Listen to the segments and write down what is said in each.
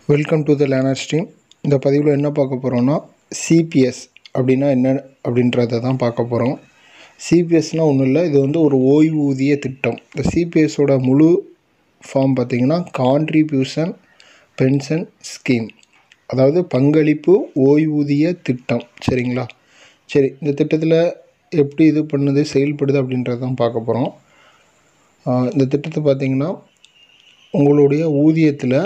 welcome to the learner stream இந்த பதிவில் என்ன பார்க்க போகிறோம்னா சிபிஎஸ் அப்படின்னா என்ன அப்படின்றத தான் பார்க்க போகிறோம் சிபிஎஸ்னால் ஒன்றும் இல்லை இது வந்து ஒரு ஓய்வூதிய திட்டம் இந்த சிபிஎஸோட முழு ஃபார்ம் பார்த்திங்கன்னா கான்ட்ரிபியூஷன் பென்ஷன் ஸ்கீம் அதாவது பங்களிப்பு ஓய்வூதிய திட்டம் சரிங்களா சரி இந்த திட்டத்தில் எப்படி இது பண்ணுது செயல்படுது அப்படின்றத தான் பார்க்க போகிறோம் இந்த திட்டத்தை பார்த்திங்கன்னா உங்களுடைய ஊதியத்தில்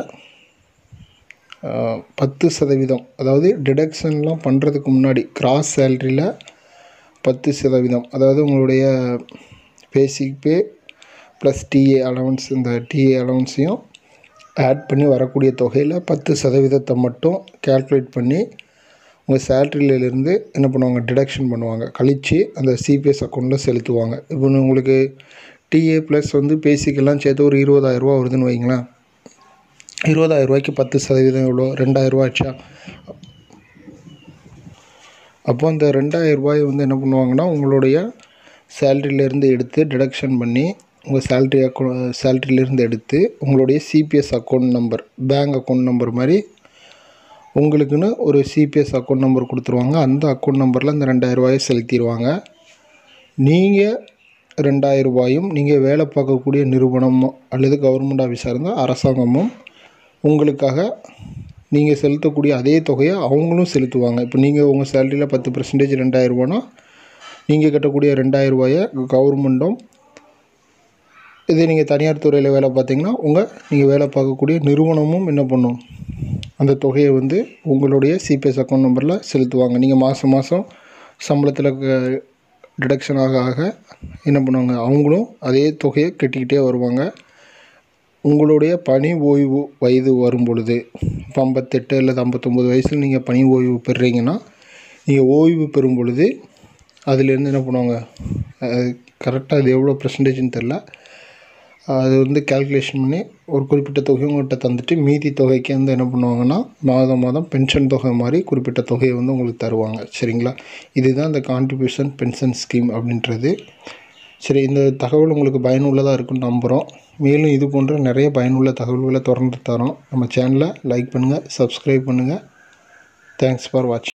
பத்து சதவீதம் அதாவது டிடக்ஷன்லாம் பண்ணுறதுக்கு முன்னாடி கிராஸ் சேல்ரியில் பத்து சதவீதம் அதாவது உங்களுடைய basic pay plus DA allowance இந்த டிஏ அலவன்ஸையும் ஆட் பண்ணி வரக்கூடிய தொகையில் பத்து சதவீதத்தை மட்டும் கேல்குலேட் பண்ணி உங்கள் சேல்ரியிலேருந்து என்ன பண்ணுவாங்க டிடக்ஷன் பண்ணுவாங்க கழித்து அந்த சிபிஎஸ் அக்கௌண்ட்டில் செலுத்துவாங்க இப்போ உங்களுக்கு டிஏ ப்ளஸ் வந்து பேசிக்கெல்லாம் சேர்த்து ஒரு இருபதாயிரரூவா வருதுன்னு வைங்களேன் இருபதாயிரம் ரூபாய்க்கு பத்து சதவீதம் எவ்வளோ ரெண்டாயிரரூவா ஆச்சா அப்போ அந்த ரெண்டாயிரம் ரூபாயை வந்து என்ன பண்ணுவாங்கன்னா உங்களுடைய சேல்ரியிலேருந்து எடுத்து டிடக்ஷன் பண்ணி உங்கள் சேல்ரி அக்கௌ சேல்ரியிலேருந்து எடுத்து உங்களுடைய CPS account number bank account number மாதிரி உங்களுக்குன்னு ஒரு சிபிஎஸ் அக்கௌண்ட் நம்பர் கொடுத்துருவாங்க அந்த அக்கௌண்ட் நம்பரில் அந்த ரெண்டாயிரம் ரூபாயை செலுத்திடுவாங்க நீங்கள் ரெண்டாயிரம் ரூபாயும் நீங்கள் வேலை பார்க்கக்கூடிய நிறுவனமோ அல்லது கவர்மெண்ட் ஆஃபீஸாக இருந்தால் அரசாங்கமும் உங்களுக்காக நீங்கள் செலுத்தக்கூடிய அதே தொகையை அவங்களும் செலுத்துவாங்க இப்போ நீங்கள் உங்கள் சேலரியில் பத்து பர்சன்டேஜ் ரெண்டாயிரரூபானா நீங்கள் கட்டக்கூடிய ரெண்டாயிரம் ரூபாயை கவர்மெண்ட்டும் இதே நீங்கள் தனியார் துறையில் வேலை பார்த்தீங்கன்னா உங்கள் நீங்கள் வேலை பார்க்கக்கூடிய நிறுவனமும் என்ன பண்ணும் அந்த தொகையை வந்து உங்களுடைய சிபிஎஸ் அக்கௌண்ட் நம்பரில் செலுத்துவாங்க நீங்கள் மாதம் மாதம் சம்பளத்தில் டிடக்ஷன் ஆக ஆக என்ன பண்ணுவாங்க அவங்களும் அதே தொகையை கட்டிக்கிட்டே வருவாங்க உங்களுடைய பணி ஓய்வு வயது வரும் பொழுது இப்போ ஐம்பத்தெட்டு அல்லது ஐம்பத்தொம்போது வயசில் நீங்கள் பணி ஓய்வு பெறுறீங்கன்னா நீங்கள் ஓய்வு பெறும் பொழுது அதுலேருந்து என்ன பண்ணுவாங்க கரெக்டாக அது எவ்வளோ பர்சன்டேஜ்னு தெரில அது வந்து கேல்குலேஷன் பண்ணி ஒரு குறிப்பிட்ட தொகை உங்கள்கிட்ட தந்துட்டு மீதி தொகைக்கு வந்து என்ன பண்ணுவாங்கன்னா மாதம் மாதம் பென்ஷன் தொகை மாதிரி குறிப்பிட்ட தொகையை வந்து உங்களுக்கு தருவாங்க சரிங்களா இதுதான் இந்த கான்ட்ரிபியூஷன் பென்ஷன் ஸ்கீம் அப்படின்றது சரி இந்த தகவல் உங்களுக்கு பயனுள்ளதாக இருக்குன்னு நம்புகிறோம் மேலும் இது போன்ற நிறைய பயனுள்ள தகவல்களை தொடர்ந்து தரோம் நம்ம சேனலை லைக் பண்ணுங்கள் சப்ஸ்கிரைப் பண்ணுங்கள் தேங்க்ஸ் ஃபார் வாட்சிங்